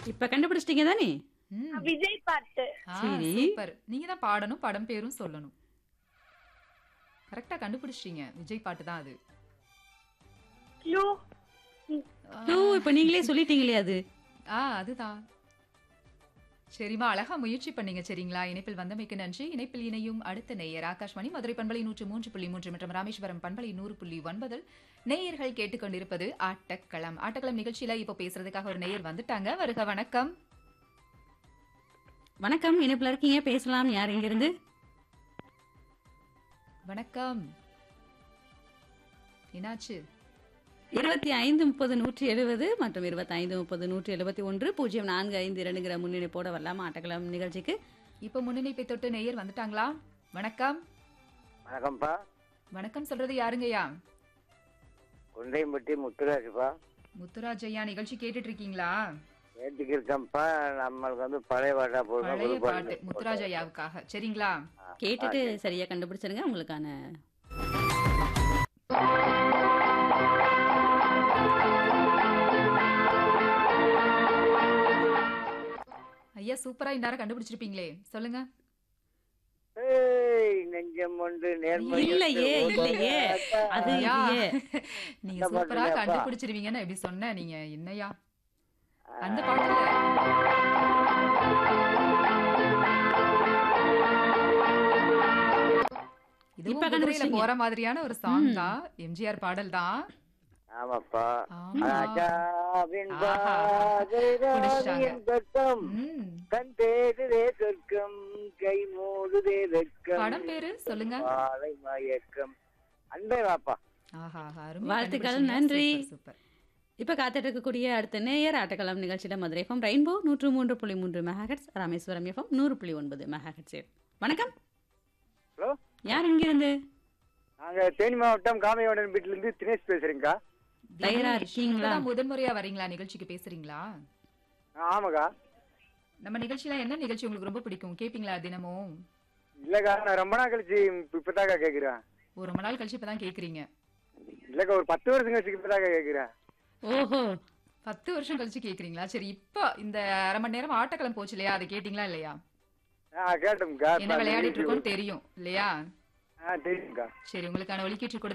இப்ப கண்டுபிடிச்சிட்டீங்க தானே ம். விஜய் பாட்டு ஆ, சரி. சூப்பர் நீங்க தான் பாடணும் படம் பேரும் சொல்லணும் கரெக்டா கண்டுபிடிச்சிட்டீங்க விஜய் பாட்டு தான் அது க்ளூ ஆ, க்ளூ இப்ப நீங்களே சொல்லிட்டீங்களே அது ஆ அதுதான் சரிம்மா அழகா முயற்சி பண்ணீங்க சரிங்களா இணைப்பில் வந்தமைக்கு நன்றி இணைப்பில் இணையும் அடுத்த நேயர் ஆகாஷ்வாணி மதுரை பண்பலை நூற்று மூன்று புள்ளி மூன்று மற்றும் ராமேஸ்வரம் பண்பலை நூறு புள்ளி ஒன்பதில் நேயர்கள் கேட்டுக்கொண்டிருப்பது ஆட்டக்களம் ஆட்டக்களம் நிகழ்ச்சியில இப்போ பேசுறதுக்காக ஒரு நேயர் வந்துட்டாங்க வருக வணக்கம் வணக்கம் இணைப்புல இருக்கீங்க பேசலாம் யார் இங்க இருந்து வணக்கம் என்னாச்சு இருபத்தி ஐந்து முப்பது நூற்றி எழுபது மற்றும் இருபத்தி ஐந்து முப்பது நூற்றி எழுபத்தி ஒன்று பூஜ்ஜியம் நான்கு ஐந்து இரண்டுங்கிற முன்னிணைப்போட வரலாமா ஆட்டக்கிழம் நிகழ்ச்சிக்கு இப்போ முன்னிணைப்பை தொட்டு நேயர் வந்துட்டாங்களா வணக்கம் வணக்கம்ப்பா வணக்கம் சொல்றது யாருங்கய்யா குண்டையம்பட்டி முத்துராஜுப்பா முத்துராஜ் ஐயா நிகழ்ச்சி கேட்டுட்டு இருக்கீங்களா ஏற்றுக்கு இருக்கேன்ப்பா நம்மளுக்கு வந்து பழைய பாட்டா போடுங்க பழைய புது பாட்டு பாட்டு முத்துராஜ் ஐயாவுக்காக சரிங்களா கேட்டுட்டு சரியா கண்டுபிடிச்சிருங்க உங்களுக்கான ஐயா சூப்பரா இந்நேரம் கண்டுபிடிச்சிருப்பீங்களே சொல்லுங்க ஏய், நெஞ்சம் ஒன்று நேர்மை இல்லையே, இல்லையே. அது ஐயா, இல்லையே. நீங்க இந்த சூப்பரா பாட்டுலயாப்பா? கண்டுபிடிச்சிருவீங்கன்னு எப்படி சொன்ன நீங்க என்னையா அந்த பாட்டுல இதுவும் இப்ப குதிரையில கண்டுபிடிச்சீங்க. போற மாதிரியான ஒரு சாங் தான் எம்ஜிஆர் பாடல் தான் ஆமாப்பா ஆமா. ராஜாவின் ஆஹா. பாதை ராணியின் கட்டம் ம். கண் தேடுதே சொர்க்கம் கை மூடுதே வெட்கம் படம் பேரு சொல்லுங்க மாலை மயக்கம் அன்பே வாப்பா ஆஹா ஆஹா, அருமையா வாழ்த்துக்கள், கண்டுபிடிச்சீங்க. நன்றி. சூப்பர், சூப்பர் இப்ப காத்துட்டு இருக்கக்கூடிய அடுத்த நேயர் ஆட்டக்கிழம் நிகழ்ச்சியில மதுரை எஃப்எம் ரெயின்போ நூற்று மூன்று புள்ளி மூன்று மெகாஹெட்ஸ் ராமேஸ்வரம் எஃப்எம் நூறு புள்ளி ஒன்பது மெகாஹெட்ஸ் வணக்கம் ஹலோ யார் இங்க இருந்து நாங்க தேனி மாவட்டம் காமையோடன் வீட்டுல இருந்து தினேஷ் பேசுறேங்கா தயாரா தினேஷ், இருக்கீங்களா? இப்பதான் முதன்முறையா வரீங்களா நிகழ்ச்சிக்கு பேசுறீங்களா ஆமாக்கா நம்ம நிகழ்ச்சியில என்ன நிகழ்ச்சி உங்களுக்கு ரொம்ப பிடிக்கும் கேப்பீங்களா தினமும் இல்லக்கா நான் ரொம்ப நாள் கழிச்சு இப்பதாக்கா கேக்குறேன் ஒரு ரொம்ப நாள் கழிச்சு இப்பதான் கேக்குறீங்க இல்லக்கா ஒரு பத்து வருஷம் கழிச்சு இப்பதாக்கா கேக்குறேன் ஓஹோ பத்து வருஷம் கழிச்சு கேக்குறீங்களா சரி இப்போ இந்த அரை மணி நேரம் ஆட்டக்களம் போச்சு இல்லையா அதை கேட்டீங்களா இல்லையா ஆ கேட்டோம்க்கா என்ன விளையாடிட்டு இருக்கோம்னு தெரியும் இல்லையா ஆ தெரியும்க்கா சரி உங்களுக்கான ஒலிக்கீற்று